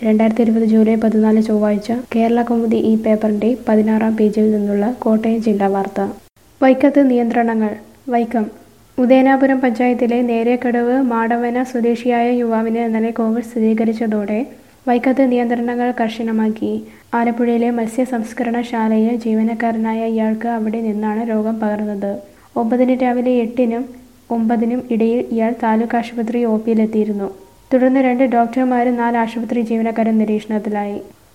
രണ്ടായിരത്തി ഇരുപത് ജൂലൈ പതിനാല് ചൊവ്വാഴ്ച കേരള കൗമുദി ഈ പേപ്പറിന്റെ പതിനാറാം പേജിൽ നിന്നുള്ള കോട്ടയം ജില്ലാ വാർത്ത വൈക്കത്ത് നിയന്ത്രണങ്ങൾ വൈക്കം ഉദയനാപുരം പഞ്ചായത്തിലെ നേരേക്കടവ് മാടവന സ്വദേശിയായ യുവാവിന് ഇന്നലെ കോവിഡ് സ്ഥിരീകരിച്ചതോടെ വൈക്കത്ത് നിയന്ത്രണങ്ങൾ കർശനമാക്കി ആലപ്പുഴയിലെ മത്സ്യ സംസ്കരണ ശാലയിൽ ജീവനക്കാരനായ ഇയാൾക്ക് അവിടെ നിന്നാണ് രോഗം പകർന്നത് ഒമ്പതിന് രാവിലെ എട്ടിനും ഒമ്പതിനും ഇടയിൽ ഇയാൾ താലൂക്ക് ആശുപത്രി ഒ പിയിലെത്തിയിരുന്നു തുടർന്ന് രണ്ട് ഡോക്ടർമാരും നാല് ആശുപത്രി ജീവനക്കാരും നിരീക്ഷണത്തിലായി